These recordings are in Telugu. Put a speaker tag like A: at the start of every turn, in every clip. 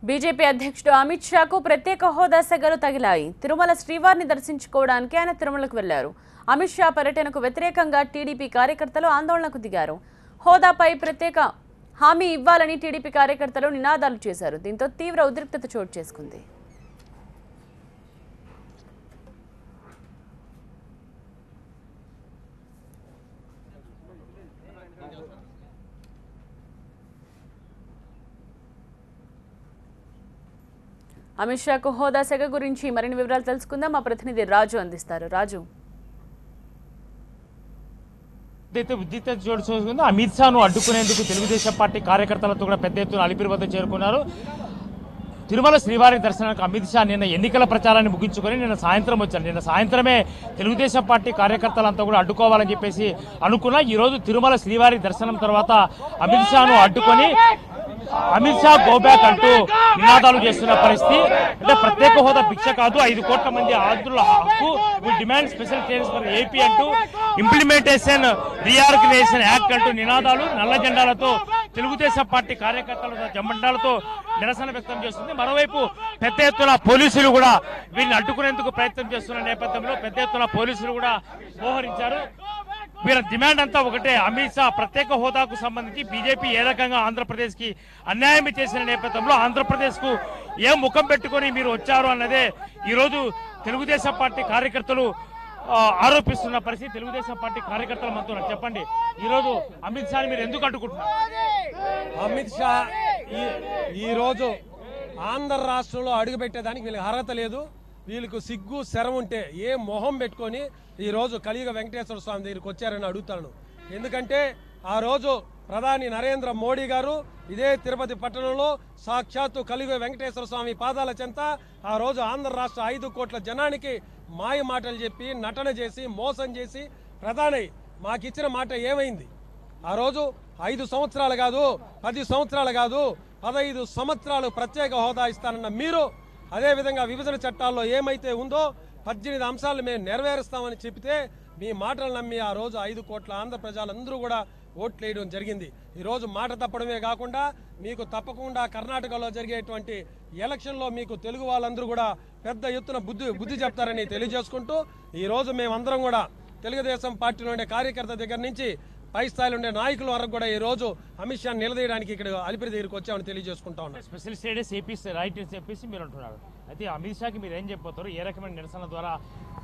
A: బీజేపీ అధ్యక్షుడు అమిత్ షాకు ప్రత్యేక హోదా సెగలు తగిలాయి తిరుమల శ్రీవారిని దర్శించుకోవడానికి ఆయన తిరుమలకు వెళ్లారు అమిత్ షా పర్యటనకు వ్యతిరేకంగా టీడీపీ కార్యకర్తలు ఆందోళనకు దిగారు హోదాపై ప్రత్యేక హామీ ఇవ్వాలని టీడీపీ కార్యకర్తలు నినాదాలు చేశారు దీంతో తీవ్ర ఉద్రిక్తత చోటు చేసుకుంది అమిత్ షాకు హోదా సెగ గురించి మరిన్ని వివరాలు తెలుసుకుందాం మా ప్రతినిధి రాజు అందిస్తారు రాజు
B: ఏదైతే ఉద్రిక్త చోటు చేసుకుందో అమిత్ షాను అడ్డుకునేందుకు తెలుగుదేశం పార్టీ కార్యకర్తలతో కూడా పెద్ద ఎత్తున అలిపిరి వద్ద చేరుకున్నారు తిరుమల శ్రీవారి దర్శనానికి అమిత్ షా నిన్న ఎన్నికల ప్రచారాన్ని ముగించుకొని నిన్న సాయంత్రం వచ్చారు నిన్న సాయంత్రమే తెలుగుదేశం పార్టీ కార్యకర్తలంతా కూడా అడ్డుకోవాలని చెప్పేసి అనుకున్నా ఈరోజు తిరుమల శ్రీవారి దర్శనం తర్వాత అమిత్ షాను అడ్డుకొని అమిత్ షా గో బ్యాక్ అంటూ నినాదాలు చేస్తున్న పరిస్థితి అంటే ప్రత్యేక హోదా భిక్ష కాదు ఐదు కోట్ల మంది ఆంధ్రుల హక్కు we demand special trains for AP అంటూ ఇంప్లిమెంటేషన్ రీఆర్గనైజేషన్ యాక్ట్ అంటూ నినాదాలు నల్ల జెండాలతో తెలుగుదేశం పార్టీ కార్యకర్తలతో జెండాలతో నిరసన వ్యక్తం చేస్తుంది మరోవైపు పెద్ద ఎత్తున పోలీసులు కూడా వీరిని అడ్డుకునేందుకు ప్రయత్నం చేస్తున్న నేపథ్యంలో పెద్ద ఎత్తున పోలీసులు కూడా మోహరించారు వీళ్ళ డిమాండ్ అంతా ఒకటే అమిత్ షా ప్రత్యేక హోదాకు సంబంధించి బీజేపీ ఏ రకంగా ఆంధ్రప్రదేశ్ కి అన్యాయం చేసిన నేపథ్యంలో ఆంధ్రప్రదేశ్ కు ఏం ముఖం పెట్టుకొని మీరు వచ్చారు అన్నదే ఈ రోజు తెలుగుదేశం పార్టీ కార్యకర్తలు ఆ, ఆరోపిస్తున్న పరిస్థితి తెలుగుదేశం పార్టీ కార్యకర్తలు మనతో ఉన్నారు. చెప్పండి ఈ రోజు అమిత్ షాని మీరు ఎందుకు అడ్డుకుంటున్నారు
C: అమిత్ షా ఈ ఈరోజు ఆంధ్ర రాష్ట్రంలో అడుగుపెట్టేదానికి వీళ్ళకి అర్హత లేదు వీళ్ళకు సిగ్గు శరం ఉంటే ఏ మొహం పెట్టుకొని ఈరోజు కలియుగ వెంకటేశ్వర స్వామి దగ్గరికి వచ్చారని అడుగుతాను ఎందుకంటే ఆ రోజు ప్రధాని నరేంద్ర మోడీ గారు ఇదే తిరుపతి పట్టణంలో సాక్షాత్తు కలియుగ వెంకటేశ్వర స్వామి పాదాల చెంత ఆ రోజు ఆంధ్ర రాష్ట్ర ఐదు కోట్ల జనానికి మాయ మాటలు చెప్పి నటన చేసి మోసం చేసి ప్రధాని మాకిచ్చిన మాట ఏమైంది ఆ రోజు ఐదు సంవత్సరాలు కాదు పది సంవత్సరాలు కాదు పదహైదు సంవత్సరాలు ప్రత్యేక హోదా ఇస్తానన్న మీరు అదేవిధంగా విభజన చట్టాల్లో ఏమైతే ఉందో పద్దెనిమిది అంశాలు మేము నెరవేరుస్తామని చెబితే మీ మాటలు నమ్మి ఆ రోజు ఐదు కోట్ల ఆంధ్ర ప్రజలందరూ కూడా ఓట్లు వేయడం జరిగింది ఈ రోజు మాట తప్పడమే కాకుండా మీకు తప్పకుండా కర్ణాటకలో జరిగేటువంటి ఎలక్షన్లో మీకు తెలుగు వాళ్ళందరూ కూడా పెద్ద ఎత్తున బుద్ధి బుద్ధి చెప్తారని తెలియజేసుకుంటూ ఈ రోజు మేమందరం కూడా తెలుగుదేశం పార్టీలో ఉండే కార్యకర్త దగ్గర నుంచి పై స్థాయిలో ఉండే నాయకుల వరకు కూడా ఈ రోజు అమిత్ షా నిలదీయడానికి ఇక్కడ అలిపిరి దగ్గరికి వచ్చామని తెలియజేసుకుంటా ఉన్నాం
B: స్పెషల్ స్టేటస్ ఏపీ రైట్ అని చెప్పేసి మీరు అంటున్నారు అయితే అమిత్ షాకి మీరు ఏం చెప్పబోతారు ఏ రకమైన నిరసన ద్వారా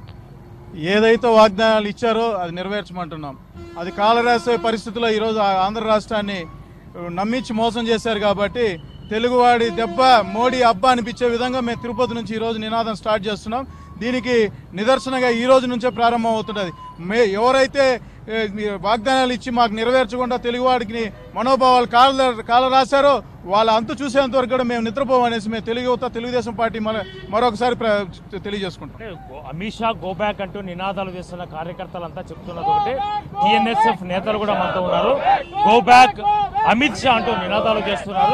D: ఏదైతే వాగ్దానాలు ఇచ్చారో అది నెరవేర్చమంటున్నాం అది కాలరాసే పరిస్థితుల్లో ఈరోజు ఆ ఆంధ్ర రాష్ట్రాన్ని నమ్మించి మోసం చేశారు కాబట్టి తెలుగువాడి దెబ్బ మోడీ అబ్బా అనిపించే విధంగా మేము తిరుపతి నుంచి ఈరోజు నినాదం స్టార్ట్ చేస్తున్నాం దీనికి నిదర్శనగా ఈ రోజు నుంచే ప్రారంభం అవుతున్నది మే ఎవరైతే ఏ, మీ వాగ్దానాలు ఇచ్చి మాకు నెరవేర్చకుండా తెలుగువాడికి మనోభావాలు కాల కాల రాశారో వాళ్ళ అంతు చూసేంత వరకు కూడా మేము నిద్రపోమనేసి మేము తెలుగు యువత తెలుగుదేశం పార్టీ మన మరొకసారి ప్ర- తెలియజేసుకుంటాం
B: అంటే గో- అమిత్ షా గో బ్యాక్ అంటూ నినాదాలు చేస్తున్న కార్యకర్తలంతా చెప్తున్నది ఒకటి టిఎన్ఎస్ఎఫ్ నేతలు కూడా మనతో ఉన్నారు గో బ్యాక్ అమిత్ షా అంటూ నినాదాలు చేస్తున్నారు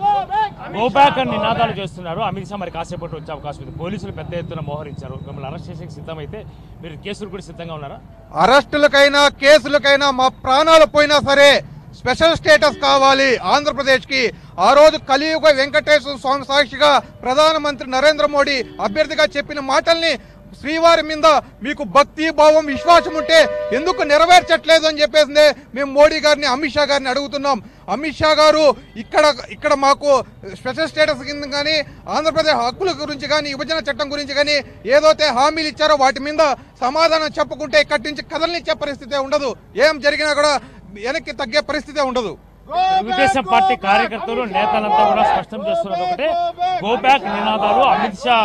B: గో బ్యాక్ అని నినాదాలు చేస్తున్నారు అమిత్ షా మరి కాసేపట్లో వచ్చే అవకాశం ఉంది పోలీసులు పెద్ద ఎత్తున మోహరించారు మిమ్మల్ని అరెస్ట్ చేసే సిద్ధమైతే మీరు కేసులు కూడా సిద్ధంగా ఉన్నారా
E: అరెస్టులకైనా కేసులకైనా మా ప్రాణాలు పోయినా సరే స్పెషల్ స్టేటస్ కావాలి ఆంధ్రప్రదేశ్ కి ఆ రోజు కలియుగ వెంకటేశ్వర స్వామి సాక్షిగా ప్రధానమంత్రి నరేంద్ర మోడీ అభ్యర్థిగా చెప్పిన మాటల్ని శ్రీవారి మీద మీకు భక్తి భావం విశ్వాసం ఉంటే ఎందుకు నెరవేర్చట్లేదు అని చెప్పేసి మేము మోడీ గారిని అమిత్ షా గారిని అడుగుతున్నాం అమిత్ షా గారు ఇక్కడ ఇక్కడ మాకు స్పెషల్ స్టేటస్ కింద కానీ ఆంధ్రప్రదేశ్ హక్కుల గురించి కానీ విభజన చట్టం గురించి కానీ ఏదైతే హామీలు ఇచ్చారో వాటి మీద సమాధానం చెప్పకుంటే ఇక్కడి నుంచి కదలనిచ్చే పరిస్థితే ఉండదు ఏం జరిగినా కూడా వెనక్కి తగ్గే పరిస్థితే ఉండదు
B: తెలుగుదేశం పార్టీ కార్యకర్తలు నేతలంతా కూడా స్పష్టం చేస్తున్నది ఒకటే గో బ్యాక్ నినాదాలు అమిత్ షా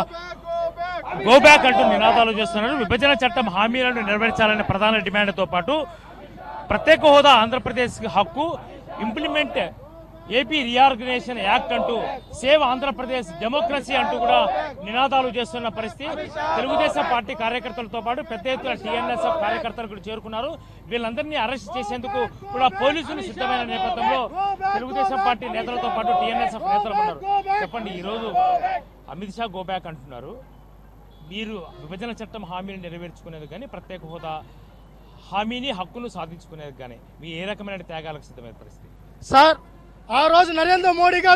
B: గో బ్యాక్ అంటూ నినాదాలు చేస్తున్నారు విభజన చట్టం హామీలను నెరవేర్చాలనే ప్రధాన డిమాండ్తో పాటు ప్రత్యేక హోదా ఆంధ్రప్రదేశ్ హక్కు ఇంప్లిమెంట్ ఏపీ రీఆర్గనైజేషన్ యాక్ట్ అంటూ సేవ్ ఆంధ్రప్రదేశ్ డెమోక్రసీ అంటూ కూడా నినాదాలు చేస్తున్న పరిస్థితి తెలుగుదేశం పార్టీ కార్యకర్తలతో పాటు పెద్ద ఎత్తున టీఎన్ఎస్ఎఫ్ కార్యకర్తలు కూడా చేరుకున్నారు వీళ్ళందరినీ అరెస్ట్ చేసేందుకు కూడా పోలీసులు సిద్ధమైన నేపథ్యంలో తెలుగుదేశం పార్టీ నేతలతో పాటు టీఎన్ఎస్ఎఫ్ నేతలు ఉన్నారు చెప్పండి ఈరోజు అమిత్ షా గో బ్యాక్ అంటున్నారు మీరు విభజన చట్టం హామీని నెరవేర్చుకునేది కానీ ప్రత్యేక హోదా హామీని హక్కును సాధించుకునేది కానీ మీ ఏ రకమైన త్యాగాలకు సిద్ధమైన పరిస్థితి
F: సార్ ఆ రోజు నరేంద్ర మోడీ గారు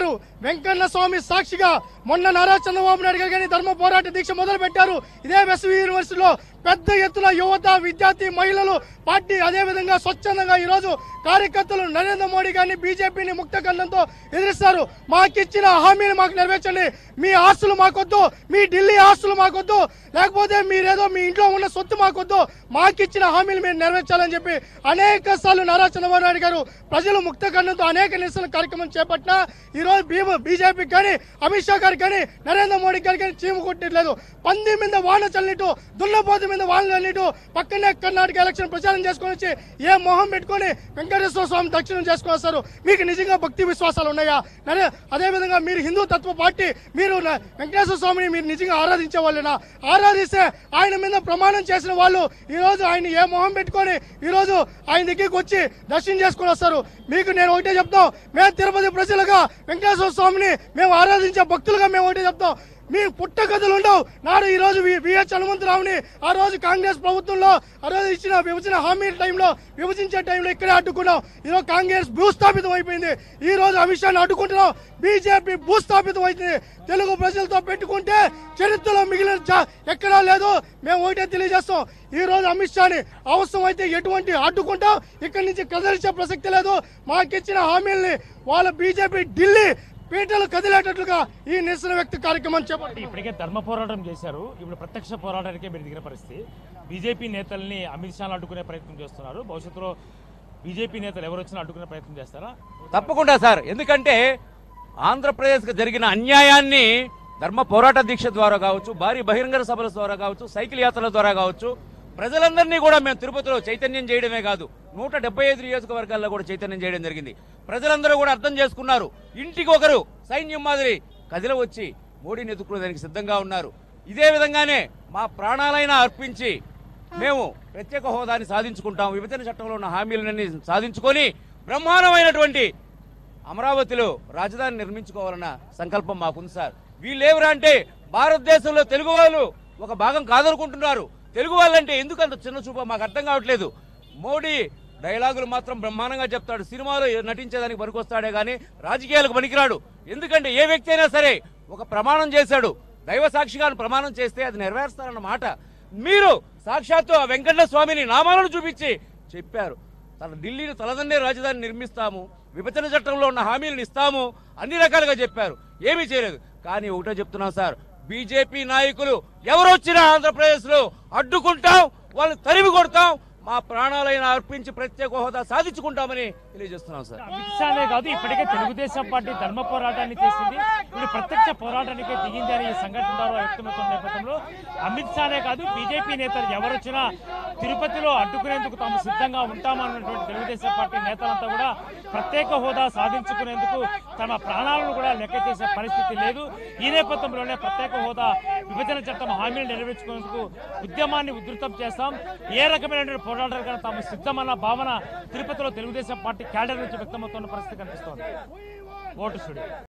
F: వెంకన్న స్వామి సాక్షిగా మొన్న నారా చంద్రబాబు నాయుడు గారు కానీ ధర్మ పోరాట దీక్ష మొదలు పెట్టారు ఇదే వెస్వి యూనివర్సిటీలో పెద్ద ఎత్తున యువత విద్యార్థి మహిళలు పార్టీ అదే విధంగా స్వచ్ఛందంగా ఈ రోజు కార్యకర్తలు నరేంద్ర మోడీ గారిని బీజేపీని ముక్త ఖండంతో ఎదిరిస్తారు మాకిచ్చిన హామీని మాకు నెరవేర్చండి మీ ఆస్తులు మాకొద్దు మీ ఢిల్లీ ఆస్తులు మాకొద్దు లేకపోతే మీరేదో మీ ఇంట్లో ఉన్న సొత్తు మాకొద్దు మాకిచ్చిన హామీలు మీరు నెరవేర్చాలని చెప్పి అనేక సార్లు నారా చంద్రబాబు నాయుడు గారు ప్రజలు ముక్త ఖండంతో అనేక నిరసన కార్యక్రమం చేపట్టినా ఈ రోజు భీమ బీజేపీకి కానీ అమిత్ షా గారికి కానీ నరేంద్ర మోడీ గారికి కానీ చీము కొట్టట్లేదు పంది మీద వాన చల్లిట్టు దున్నపోతు మీద వాన చల్లిట్టు పక్కనే కర్ణాటక ఎలక్షన్ ప్రచారం చేసుకొని వచ్చి ఏ మొహం పెట్టుకొని వెంకటేశ్వర స్వామి దక్షిణం చేసుకొని వస్తారు మీకు నిజంగా భక్తి విశ్వాసాలు ఉన్నాయా నరే అదే విధంగా మీరు హిందూ తత్వ పార్టీ మీరు న- వెంకటేశ్వర స్వామిని మీరు నిజంగా ఆరాధించే వాళ్ళేనా ఆరాధిస్తే ఆయన మీద ప్రమాణం చేసిన వాళ్ళు ఈ రోజు ఆయన ఏ మొహం పెట్టుకొని ఈ రోజు ఆయన దగ్గరికి వచ్చి దర్శనం చేసుకొని వస్తారు మీకు నేను ఒకటే చెప్తాం మేము తిరుపతి ప్రజలుగా వెంకటేశ్వర స్వామిని మేము ఆరాధించే భక్తులుగా మేము ఒకటే చెప్తాం మీ పుట్టగతులు ఉండవు నాడు ఈ రోజు వి- విహెచ్ హనుమంతరావుని ఆ రోజు కాంగ్రెస్ ప్రభుత్వంలో ఆ రోజు ఇచ్చిన విభజన హామీ టైంలో విభజించే టైంలో ఇక్కడే అడ్డుకున్నాం ఈరోజు కాంగ్రెస్ భూస్థాపితం అయిపోయింది ఈ రోజు అమిత్ షాని అడ్డుకుంటున్నాం బీజేపీ భూస్థాపితం అవుతుంది తెలుగు ప్రజలతో పెట్టుకుంటే చరిత్రలో మిగిలిన జా- ఎక్కడా లేదు మేము ఒకటే తెలియజేస్తాం ఈ రోజు అమిత్ షాని అవసరం అయితే ఎటువంటి అడ్డుకుంటాం ఇక్కడి నుంచి కదిలించే ప్రసక్తి లేదు మాకిచ్చిన హామీల్ని వాళ్ళ బీజేపీ ఢిల్లీ పీటలు కదిలేటట్లుగా ఈ నిరసన వ్యక్తి కార్యక్రమం చేపట్టి
B: ఇప్పటికే ధర్మ పోరాటం చేశారు ఇప్పుడు ప్రత్యక్ష పోరాటానికే మీరు దిగిన పరిస్థితి బీజేపీ నేతల్ని అమిత్ షాను అడ్డుకునే ప్రయత్నం చేస్తున్నారు భవిష్యత్తులో బీజేపీ నేతలు ఎవరు వచ్చినా అడ్డుకునే ప్రయత్నం చేస్తారా
G: తప్పకుండా సార్ ఎందుకంటే ఆంధ్రప్రదేశ్కి జరిగిన అన్యాయాన్ని ధర్మ పోరాట దీక్ష ద్వారా కావచ్చు భారీ బహిరంగ సభల ద్వారా కావచ్చు సైకిల్ యాత్రల ద్వారా కావచ్చు ప్రజలందరినీ కూడా మేము తిరుపతిలో చైతన్యం చేయడమే కాదు నూట డెబ్బై ఐదు నియోజకవర్గాల్లో కూడా చైతన్యం చేయడం జరిగింది ప్రజలందరూ కూడా అర్థం చేసుకున్నారు ఇంటికి ఒకరు సైన్యం మాదిరి కదిల వచ్చి మోడీని ఎదుర్కొనేదానికి సిద్ధంగా ఉన్నారు ఇదే విధంగానే మా ప్రాణాలైనా అర్పించి మేము ప్రత్యేక హోదాని సాధించుకుంటాం విభజన చట్టంలో ఉన్న హామీలన్నీ సాధించుకొని బ్రహ్మాండమైనటువంటి అమరావతిలో రాజధాని నిర్మించుకోవాలన్న సంకల్పం మాకుంది సార్ వీళ్ళేవరా అంటే భారతదేశంలో తెలుగు వాళ్ళు ఒక భాగం కాదనుకుంటున్నారు తెలుగు వాళ్ళంటే ఎందుకు అంత చిన్న చూప మాకు అర్థం కావట్లేదు మోడీ డైలాగులు మాత్రం బ్రహ్మాండంగా చెప్తాడు సినిమాలో నటించేదానికి పనికొస్తాడే కానీ రాజకీయాలకు పనికిరాడు ఎందుకంటే ఏ వ్యక్తి అయినా సరే ఒక ప్రమాణం చేశాడు దైవ సాక్షిగా ప్రమాణం చేస్తే అది నెరవేరుస్తారన్న మాట మీరు సాక్షాత్తు ఆ వెంకన్న స్వామిని నామాలను చూపించి చెప్పారు తన ఢిల్లీని తలదన్నే రాజధాని నిర్మిస్తాము విభజన చట్టంలో ఉన్న హామీలను ఇస్తాము అన్ని రకాలుగా చెప్పారు ఏమీ చేయలేదు కానీ ఒకటే చెప్తున్నాం సార్ బీజేపీ నాయకులు ఎవరు వచ్చినా ఆంధ్రప్రదేశ్ లో అడ్డుకుంటాం వాళ్ళని తరిమి కొడతాం మా ప్రాణాలైన అర్పించి ప్రత్యేక హోదా సాధించుకుంటామని తెలియజేస్తున్నాం సార్
B: అమిత్ షానే కాదు ఇప్పటికే తెలుగుదేశం పార్టీ ధర్మ పోరాటాన్ని చేసింది ఇప్పుడు ప్రత్యక్ష పోరాటానికే దిగింది అని ఈ సంఘటన ద్వారా వ్యక్తమవుతున్న నేపథ్యంలో అమిత్ షానే కాదు బీజేపీ నేతలు ఎవరొచ్చినా తిరుపతిలో అడ్డుకునేందుకు తాము సిద్ధంగా ఉంటామన్నటువంటి తెలుగుదేశం పార్టీ నేతలంతా కూడా ప్రత్యేక హోదా సాధించుకునేందుకు తమ ప్రాణాలను కూడా లెక్క చేసే పరిస్థితి లేదు ఈ నేపథ్యంలోనే ప్రత్యేక హోదా విభజన చట్టం హామీలు నెరవేర్చుకునేందుకు ఉద్యమాన్ని ఉధృతం చేస్తాం ఏ రకమైనటువంటి పోరాటాలు కానీ తాము సిద్ధమన్న భావన తిరుపతిలో తెలుగుదేశం పార్టీ క్యాడర్ నుంచి వ్యక్తమవుతున్న పరిస్థితి కనిపిస్తోంది ఓటు స్టూడియో